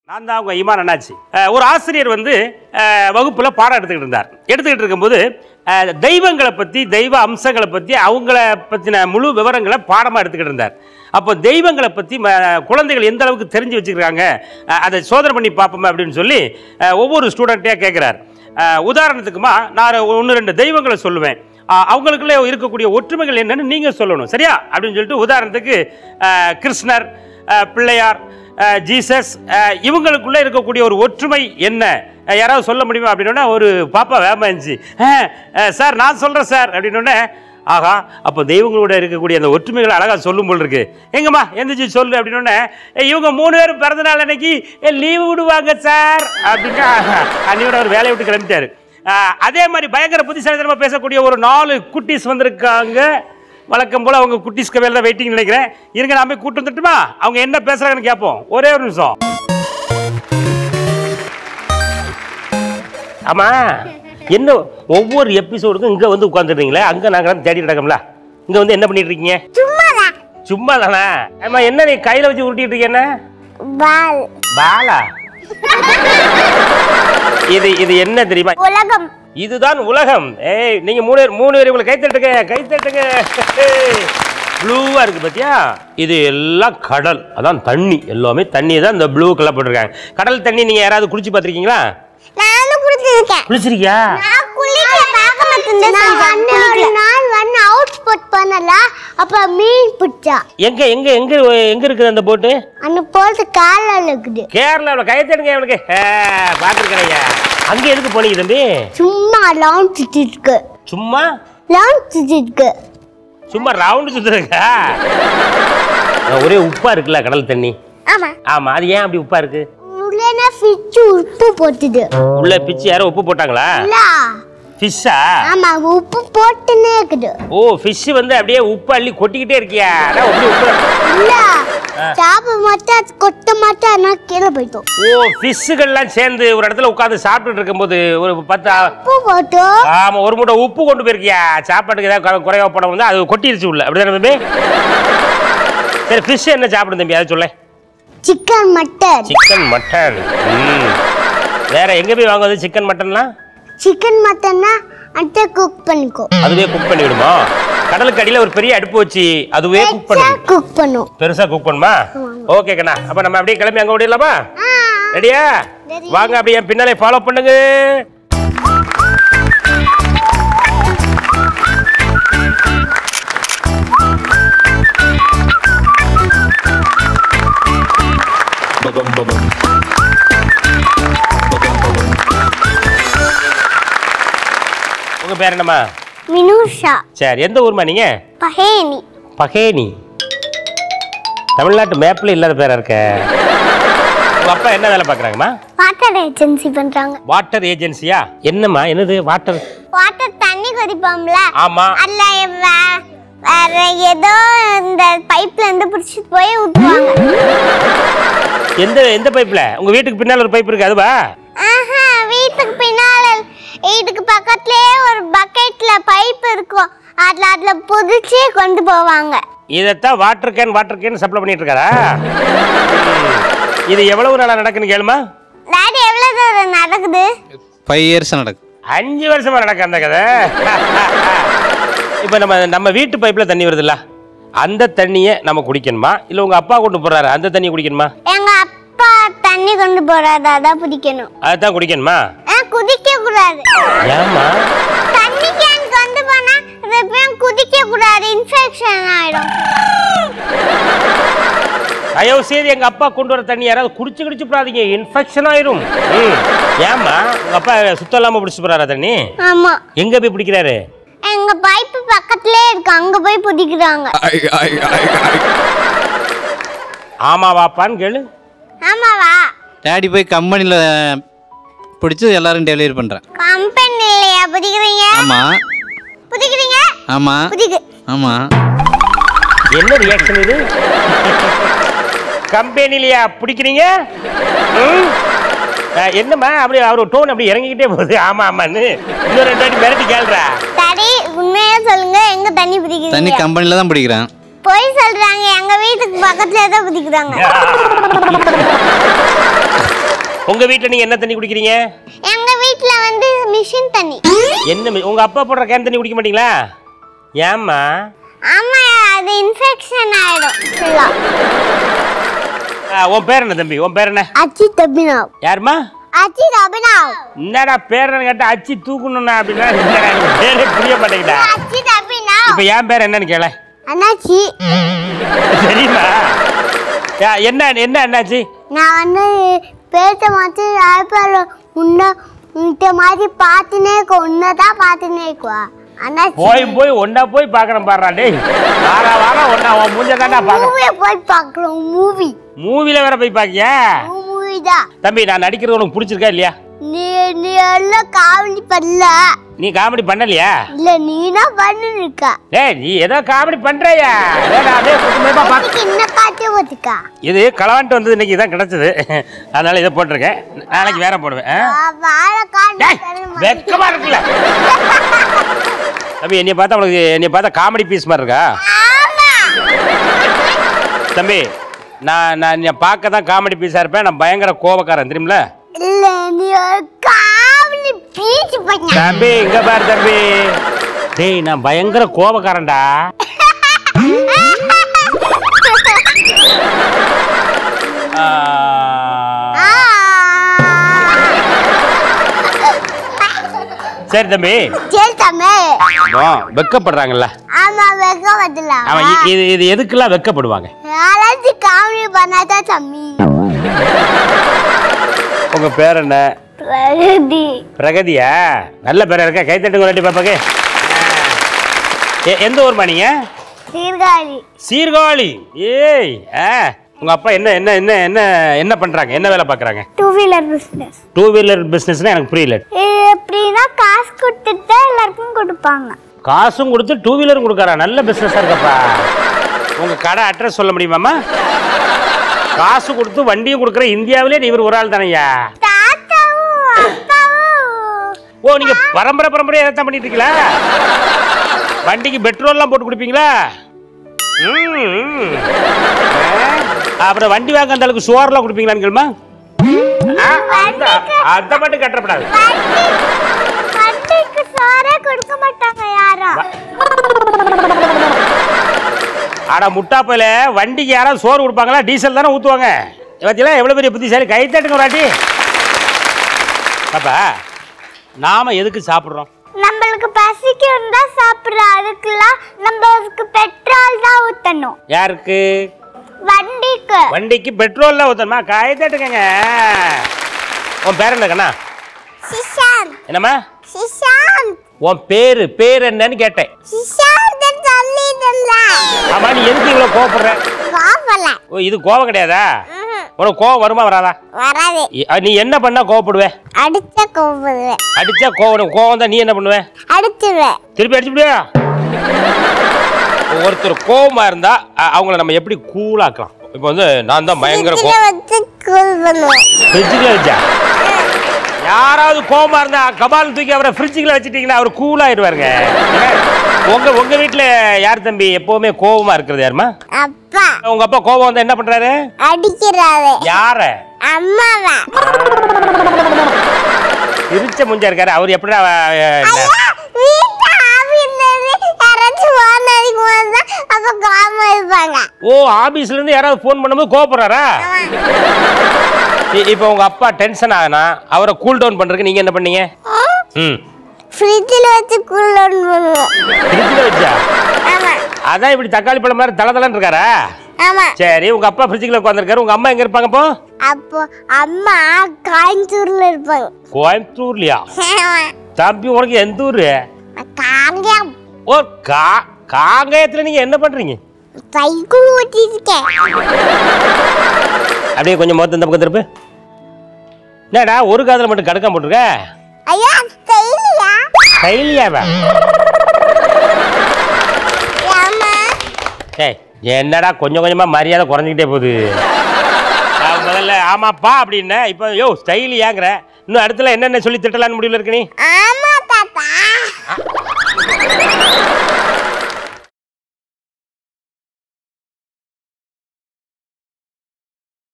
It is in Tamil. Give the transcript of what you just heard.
நான் தான் அவங்க இமான் அண்ணாச்சி அஹ், ஒரு ஆசிரியர் வந்து அஹ், வகுப்புல பாடம் எடுத்துக்கிட்டு இருந்தார் எடுத்துக்கிட்டு இருக்கும்போது அஹ், தெய்வங்களை பற்றி தெய்வ அம்சங்களை பற்றி அவங்கள பற்றின முழு விவரங்களை பாடமாக எடுத்துக்கிட்டு இருந்தார் அப்போ தெய்வங்களை பற்றி குழந்தைகள் எந்த அளவுக்கு தெரிஞ்சு வச்சுருக்காங்க அதை சோதனை பண்ணி பார்ப்போமே அப்படின்னு சொல்லி அஹ், ஒவ்வொரு ஸ்டூடெண்ட்டையாக கேட்குறார் உதாரணத்துக்குமா நான் ஒன்று ரெண்டு தெய்வங்களை சொல்லுவேன் அஹ், அவங்களுக்குள்ளே இருக்கக்கூடிய ஒற்றுமைகள் என்னன்னு நீங்கள் சொல்லணும் சரியா அப்படின்னு சொல்லிட்டு உதாரணத்துக்கு அஹ், கிருஷ்ணர் அஹ், பிள்ளையார் அஹ், ஜீசஸ் அஹ், இவங்களுக்குள்ள இருக்கக்கூடிய ஒரு ஒற்றுமை என்ன அஹ், யாராவது சொல்ல முடியுமா அப்படின்னோடனே ஒரு பாப்பா வேகமா இருந்துச்சு "அஹ், அஹ், சார் நான் சொல்கிறேன் சார் அப்படின்னோடனே ஆகா அப்போ தெய்வங்களோட இருக்கக்கூடிய அந்த ஒற்றுமைகளை அழகாக சொல்லும் போல் இருக்கு எங்கம்மா எந்திரிச்சு சொல்லு அப்படின்னோடனே "ஏய், இவங்க மூணு பேரும் பிறந்த நாள் அன்னைக்கு லீவு விடுவாங்க சார் அப்படின்னு அன்னையோட அவர் வேலையை விட்டு கிளம்பிட்டாரு அஹ், அதே மாதிரி பயங்கர புத்திசாலித்தனமாக பேசக்கூடிய ஒரு நாலு குட்டீஸ் வந்திருக்காங்க வழக்கம் போல் அவங்க குட்டீஸ்க்கு வேலை தான் வெயிட்டிங் நினைக்கிறேன் இருங்க நான் போய் கூட்டு வந்துட்டுமா அவங்க என்ன பேசுறாங்கன்னு கேட்போம் ஒரே ஒரு நிமிஷம் ஆமா என்ன ஒவ்வொரு எபிசோடுக்கும் இங்க வந்து உட்காந்துருக்கீங்களே அங்க நாங்க தேடி கிடக்கோம்ல இங்க வந்து என்ன பண்ணிட்டு இருக்கீங்க சும்மாதான் சும்மா தானே ஆமா என்ன நீ கையில வச்சு உருட்டிட்டு இருக்க என்ன பால் பாலா இது இது என்ன தெரியுமா உலகம் இதுதான் உலகம் ஏய் நீங்க மூணு பேர் மூணு பேர் உங்களை கை தட்டுங்க கை தட்டுங்க ப்ளூவா இருக்கு பாத்தியா இது எல்லாம் கடல் அதான் தண்ணி எல்லாமே தண்ணி தான் இந்த ப்ளூ கலர் போட்டிருக்காங்க கடல் தண்ணி நீங்க யாராவது குளிச்சு பார்த்திருக்கீங்களா நானும் குடிச்சிருக்கேன் குளிச்சிருக்கியா நான் குளிக்க பார்க்க மாட்டேன் ஒரு நாள் வந்து அவுட் ஸ்பாட் பண்ணல அப்ப மீன் பிடிச்சா எங்க எங்க எங்க எங்க இருக்குது அந்த போட்டு அந்த போட்டு காலில் இருக்குது கேரளாவில் கை தட்டுங்க அவனுக்கு பார்த்துருக்கலையா அங்க எதுக்கு போனீங்க தம்பி சும்மா லாங் சுத்தி இருக்கு சும்மா லாங் சுத்தி இருக்கு சும்மா ரவுண்டு சுத்துறக்கா ஒரே உப்பா இருக்குல்ல கடல் தண்ணி ஆமா ஆமா அது ஏன் அப்படி உப்பா இருக்கு உள்ளனா ஃபிச்சு உப்பு போட்டுது உள்ள பிச்சு யாரோ உப்பு போட்டாங்களா இல்ல ஃபிஷ்ஷா ஆமா உப்பு போட்டுனே இருக்குது ஓ ஃபிஷ் வந்து அப்படியே உப்பு அள்ளி கொட்டிக்கிட்டே இருக்கியா அதான் உப்பு உப்பு இல்ல சாப்பிட மாட்டேன் அது கொட்ட மாட்டேன் நான் கீழே போயிட்டோம் ஓ ஃபிஷ்ஷுகள்லாம் சேர்ந்து ஒரு இடத்துல உட்காந்து சாப்பிட்டுட்டு இருக்கும்போது ஒரு பத்து ஆ- உப்பு போட்டு ஆமா ஒரு மூட்டை உப்பு கொண்டு போயிருக்கியா சாப்பாட்டுக்கு ஏதாவது குறை- குறைவா போன வந்து அது கொட்டிருச்சு உள்ள அப்படிதானே தம்பி சரி ஃபிஷ் என்ன சாப்பிடும் தம்பி அதை சொல்ல சிக்கன் மட்டன் சிக்கன் மட்டன் ம். வேற எங்க போய் வாங்குவது சிக்கன் மட்டன்லாம் சிக்கன் மட்டன்னா அட்டை குக் பண்ணிக்கோ அதுவே குக் பண்ணி விடுமா கடலுக்கு அடியில ஒரு பெரிய அடுப்பு வச்சு அதுவே குக் பண்ணி விடும். குக் பண்ணும் பெருசா குக் பண்ணுமா ஓகே கண்ணா அப்ப நம்ம அப்படியே கிளம்பி அங்க ஓடிடலாமா ரெடியா Ready. வாங்க அப்படியே என் பின்னாலே ஃபாலோ பண்ணுங்க உங்க பேர் என்னம்மா மினுஷா சரி எந்த ஊர்மா நீங்க பஹேனி பகேனி தமிழ்நாட்டு மேப்ல இல்லாத பேரா இருக்க உங்க அப்பா என்ன வேலை பார்க்குறாங்கம்மா வாட்டர் ஏஜென்சி பண்றாங்க வாட்டர் ஏஜென்சியா என்னம்மா என்னது வாட்டர் வாட்டர் தண்ணி கொதிப்போம்ல ஆமா அதுல வே- வேற ஏதோ இந்த பைப்ல இருந்து பிடிச்சிட்டு போய் ஊத்துவாங்க எந்த எந்த பைப்ல உங்க வீட்டுக்கு பின்னால ஒரு பைப் இருக்கு அதுவா ஆஹா வீட்டுக்கு பின்னால வீட்டுக்கு பக்கத்துலயே ஒரு பக்கெட்ல பைப் இருக்கும் அதுல அதுல புதிச்சு கொண்டு போவாங்க இதைத்தான் water can water can supply பண்ணிட்டு இருக்காரா ம். இது எவ்வளவு நாளா நடக்குன்னு கேளுமா டாடி எவ்வளவு தூரம் நடக்குது ஃபைவ் இயர்ஸ் நடக்கும் அஞ்சு வருஷமா நடக்க அந்த கதை இப்போ நம்ம நம்ம வீட்டு பைப்ல தண்ணி வருதுல்ல அந்த தண்ணியை நம்ம குடிக்கணுமா இல்ல உங்க அப்பா கொண்டு போறாரு அந்த தண்ணியை குடிக்கணுமா எங்க அப்பா தண்ணி கொண்டு போறாரு அதான் பிடிக்கணும் அதான் குடிக்கணுமா ஆ, குதிக்க கூடாது ஏமா தண்ணி கேன் கொண்டு போனா எப்பயும் குதிக்க கூடாது இன்ஃபெக்ஷன் ஆயிடும் தயவு செய்து எங்க அப்பா கொண்டு வர தண்ணி யாராவது குடிச்சு குடிச்சு போடாதீங்க இன்ஃபெக்ஷன் ஆயிரும் ம். ஏம்மா உங்க அப்பா சுத்தம் இல்லாம பிடிச்சு போறாரா தண்ணி ஆமா எங்க போய் பிடிக்கிறாரு எங்க பைப்பு பக்கத்துலயே இருக்கு அங்க போய் புதிக்கிறாங்க ஆமா வாப்பான்னு கேளு ஆமாவா டேடி போய் கம்பெனியில் பிடிச்சி எல்லாரும் டெலிவரி பண்ணுறேன் கம்பெனி இல்லையா புதிக்கிறீங்க ஆமாம் புதிக்கிறீங்க ஆமாம் புதிக்கு ஆமாம் என்ன ரியாக்ஷன் இது கம்பெனிலையா பிடிக்கிறீங்க ம்? அஹ், என்னம்மா அப்படி அவர் டோன் அப்படி இறங்கிக்கிட்டே போகுது ஆமா ஆமான்னு இன்னும் ரெண்டு வாட்டி மிரட்டி கேள்றா டாடி உண்மையா சொல்லுங்க எங்க தண்ணி தண்ணி புதிக்கிறீங்க கம்பெனியில் தான் பிடிக்கிறேன் பொய் சொல்றாங்க எங்க வீட்டுக்கு பக்கத்துல தான் புதிக்கிறாங்க உங்க வீட்டில் நீங்க என்ன தண்ணி குடிக்கிறீங்க எங்க வீட்ல வந்து மிஷின் தண்ணி என்ன மி- உங்க அப்பா போடுற கேன் தண்ணி குடிக்க மாட்டீங்களா ஏம்மா ஆமா அது இன்ஃபெக்ஷன் ஆயிடும் ஃபுல்லா ஆ, உன் பேர் என்ன தம்பி உன் பேர் என்ன அச்சி தபினாவ் யாரும்மா அச்சி தபினாவ் என்னடா பேர் என்ன கேட்டா அச்சி தூக்கணும்னா அப்படின்னா என்னடா எனக்கு பேரே புரிய மாட்டேங்குதா அச்சி தபினாவ் இப்போ என் பேர் என்னன்னு கேள அண்ணாச்சி தெரியுமா யா, என்ன என்ன என்னாச்சு நான் வந்து பேச மாத்தி ஐபிஎல் உன்ன உன்கிட்ட மாதிரி பார்த்துனே இருக்க உன்னதான் பார்த்துனே இருக்குவா அண்ணாச்சி போய் போய் ஒன்னா போய் பார்க்கறேன் பாடுறா டேய் வாரா வாரம் ஒன்னா உன் மூஞ்ச தாண்டா பார்க்கறேன் மூவியை போய் பார்க்குறோம் மூவி மூவில வேற போய் பாக்கியா மூவி தான் தம்பி நான் நடிக்கிறது உனக்கு பிடிச்சிருக்கா இல்லையா நீ நீ எல்லாம் காமெடி பண்ணல நீ காமெடி பண்ணலையா இல்ல நீனா பண்ணின்னு இருக்க டேய் நீ ஏதோ காமெடி பண்றியா டேய், நான் அப்படியே குடும்பமா பாக்க அதுக்கு என்ன காட்டி பார்த்துக்கா இது களவான்ட்டு வந்தது இன்னைக்கு இதான் கிடைச்சது அதனால இதை போட்டிருக்கேன் நாளைக்கு வேற போடுவேன் ஆ? வாழை காட்டி டேய், வெக்கமா இருக்குல்ல தம்பி என்னைய பார்த்தா உனக்கு என்னைய பார்த்தா காமெடி பீஸ் மாதிரி இருக்கா ஆமா தம்பி நான் நான் என்னை பார்க்க தான் காமெடி பீஸாக இருப்பேன் நான் பயங்கர கோபக்காரன் தெரியுமில இல்ல நீ ஒரு காமெடி பீச் பண்ண தம்பி இங்க பாரு தம்பி டேய் நான் பயங்கர கோபக்காரன்டா ஆ, சரி தம்பி சரி தம்பி ஆ, வெக்கப்படுறாங்கல்ல ஆமா வெக்க வரல அவன் இ- இது இது எதுக்கெல்லாம் வெக்கப்படுவாங்க யாராச்சும் காமெடி பண்ணாதான் தம்பி உங்க பேர் என்ன பிரகதி பிரகதியா நல்ல பேரா இருக்கா கை தட்டுங்க ரெட்டி பாப்பாக்கு எ- எந்த ஊர்மா நீங்க சீர்காழி சீர்காழி ஏய் ஆ உங்க அப்பா என்ன என்ன என்ன என்ன என்ன பண்றாங்க என்ன வேலை பார்க்கறாங்க two wheeler business two wheeler பிஸ்னஸ்னா எனக்கு புரியல எப்படின்னா காசு கொடுத்துட்டு எல்லாருக்கும் கொடுப்பாங்க காசும் கொடுத்து டூ வீலரும் கொடுக்கறா நல்ல பிஸ்னஸாக இருக்கப்பா உங்க கடை அட்ரஸ் சொல்ல முடியுமாம்மா காசு கொடுத்து வண்டியும் கொடுக்குற இந்தியாவிலே இவர் ஒரு ஆள் தானையா தாத்தாவும் அப்பாவும் ஓ நீங்க பரம்பரை பரம்பரையா தான் பண்ணிட்டு இருக்கீங்களா வண்டிக்கு பெட்ரோல்லாம் போட்டு கொடுப்பீங்களா ம், ம். ஆ, அப்புறம் வண்டி வாங்க அந்த அளவுக்கு சுவாரெல்லாம் கொடுப்பீங்களான்னு கேளுமா ஆ, அந்த- அதை மட்டும் கட்டப்படாது வண்டி- வண்டிக்கு சோறே கொடுக்க மாட்டாங்க யாரும் ஆனா முட்டாப்பையில வண்டிக்கு யாராவது சோறு கொடுப்பாங்களா டீசல் தானே ஊற்றுவாங்க பார்த்தீங்களா எவ்வளோ பெரிய புத்திசாலி கை தட்டுங்க ஒரு வாட்டி பாப்பா நாம எதுக்கு சாப்பிட்றோம் நம்மளுக்கு பசிக்கு இருந்தா சாப்பிடுறோம் அதுக்கெல்லாம் நம்மளுக்கு பெட்ரோல் தான் ஊத்தணும் யாருக்கு வண்டிக்கு வண்டிக்கு பெட்ரோல்லாம் ஊற்றணுமா கை தட்டுக்கங்க உன் பேர் என்ன கண்ணா சிஷாந்த் என்னம்மா சிஷாந்த் உன் பேரு பேர் என்னன்னு கேட்டேன் சிஷாந்த் சொல்லிடுல ஆமா நீ எதுக்கு இவ்வளோ கோவப்படுற கோபல ஓ இது கோவம் கிடையாதா உனக்கு கோவம் வருமா வராதா வராது இ- அ, நீ என்ன பண்ணா கோவப்படுவே அடிச்ச கோபுவேன் அடிச்சா கோவம் கோவம் தான் நீ என்ன பண்ணுவ அடிச்சிருவேன் திருப்பி அடிச்சு விடுவியா ஒருத்தர் கோவமா இருந்தா அ- அவங்கள நம்ம எப்படி கூலாக்கலாம் இப்போ வந்து நான் தான் பயங்கர இதுல கோவம் வச்சு கூல் பண்ணுவேன் ஃப்ரிட்ஜுக்குள்ள வச்சா யாராவது கோவமா இருந்தா கபால் தூக்கி அவரை ஃப்ரிட்ஜுக்குள்ள வச்சுட்டீங்கன்னா அவர் கூலாயிருவாருங்க உங்க உங்க வீட்டுல யார் தம்பி எப்பவுமே கோவமா இருக்கிறது யாருமா அப்பா உங்க அப்பா கோவம் வந்தா என்ன பண்றாரு அடிக்கிறாரு யார அம்மாவா இருச்ச முஞ்சா இருக்காரு அவர் எப்படிடா அஹ், என்ன? வீட்டு ஆபீஸ்ல இருந்து யாராச்சும் போன் அடிக்கும் போது அப்ப காம இருப்பாங்க ஓ ஆபீஸ்ல இருந்து யாராவது ஃபோன் பண்ணும்போது கோவப்படுறாரா இ- இப்போ உங்க அப்பா டென்ஷன் ஆகுனா அவரை கூல் டவுன் பண்றதுக்கு நீங்க என்ன பண்ணீங்க ம் ஃப்ரிட்ஜில் வச்சு கூல் டவுன் பண்ணுவோம் ஃப்ரிட்ஜில் வச்சா ஆமா அதான் இப்படி தக்காளி பழம் மாதிரி தல தலன்னு இருக்காரா ஆமா சரி உங்க அப்பா ஃப்ரிட்ஜுக்குள்ள உட்காந்துருக்காரு உங்க அம்மா எங்க இருப்பாங்க இப்போ அப்போ அம்மா கோயம்புத்தூர்ல இருப்பாங்க கோயம்புத்தூர்லயா ஆமா. தம்பி உனக்கு எந்த ஊரு காங்கேயம் ஓ கா காங்கயத்துல நீங்க என்ன பண்றீங்க சைக்கிள் ஓட்டிருக்கேன் அப்படியே கொஞ்சம் மொத்தம் இந்த பக்கம் திருப்பு என்னடா ஒரு காதுல மட்டும் கடுக்காம போட்டிருக்க ஐயா ஸ்டைலியா கைலியாவா ஆமா ஏய் என்னடா கொஞ்சம் கொஞ்சமா மரியாதை குறைஞ்சிக்கிட்டே போகுது நான் முதல்ல ஆமாப்பா அப்படின்ன இப்போ யோ ஸ்டைலியாங்கிற இன்னும் அடுத்துல என்னென்ன சொல்லி திட்டலான்னு முடியல இருக்கு நீ ஆமா தாத்தா